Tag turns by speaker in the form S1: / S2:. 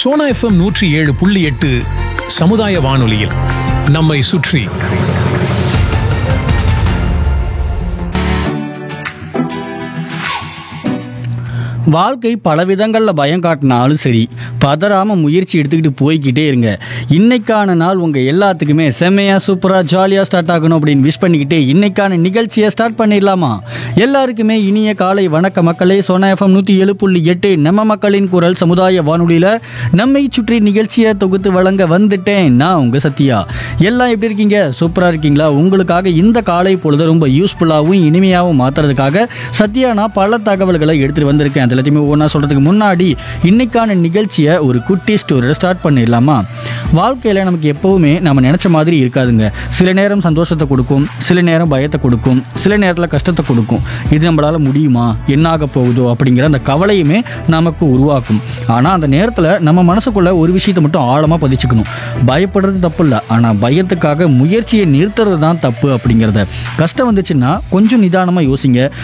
S1: Sona FM நூற்றி ஏழு புள்ளி எட்டு சமுதாய வானொலியில் நம்மை சுற்றி
S2: வாழ்க்கை பல விதங்களில் பயம் காட்டினாலும் சரி பதறாமல் முயற்சி எடுத்துக்கிட்டு போய்க்கிட்டே இருங்க இன்னைக்கான நாள் உங்கள் எல்லாத்துக்குமே செம்மையாக சூப்பராக ஜாலியாக ஸ்டார்ட் ஆகணும் அப்படின்னு விஷ் பண்ணிக்கிட்டு இன்னைக்கான நிகழ்ச்சியை ஸ்டார்ட் பண்ணிடலாமா எல்லாருக்குமே இனிய காலை வணக்க மக்களே சோனா எஃப்எம் நூற்றி ஏழு புள்ளி எட்டு நம்ம மக்களின் குரல் சமுதாய வானொலியில் நம்மை சுற்றி நிகழ்ச்சியை தொகுத்து வழங்க வந்துட்டேன் நான் உங்கள் சத்யா எல்லாம் எப்படி இருக்கீங்க சூப்பராக இருக்கீங்களா உங்களுக்காக இந்த காலை பொழுது ரொம்ப யூஸ்ஃபுல்லாகவும் இனிமையாகவும் மாற்றுறதுக்காக சத்யா நான் பல தகவல்களை எடுத்துகிட்டு வந்திருக்கேன் அது எல்லாத்தையுமே ஒன்றா சொல்கிறதுக்கு முன்னாடி இன்னைக்கான நிகழ்ச்சியை ஒரு குட்டி ஸ்டோரியில் ஸ்டார்ட் பண்ணிடலாமா வாழ்க்கையில் நமக்கு எப்போவுமே நம்ம நினச்ச மாதிரி இருக்காதுங்க சில நேரம் சந்தோஷத்தை கொடுக்கும் சில நேரம் பயத்தை கொடுக்கும் சில நேரத்தில் கஷ்டத்தை கொடுக்கும் இது நம்மளால் முடியுமா என்ன ஆக போகுதோ அப்படிங்கிற அந்த கவலையுமே நமக்கு உருவாக்கும் ஆனால் அந்த நேரத்தில் நம்ம மனசுக்குள்ள ஒரு விஷயத்தை மட்டும் ஆழமாக பதிச்சுக்கணும் பயப்படுறது தப்பு இல்லை ஆனால் பயத்துக்காக முயற்சியை நிறுத்துறது தான் தப்பு அப்படிங்கிறத கஷ்டம் வந்துச்சுன்னா கொஞ்சம் நிதானமாக யோசிங்க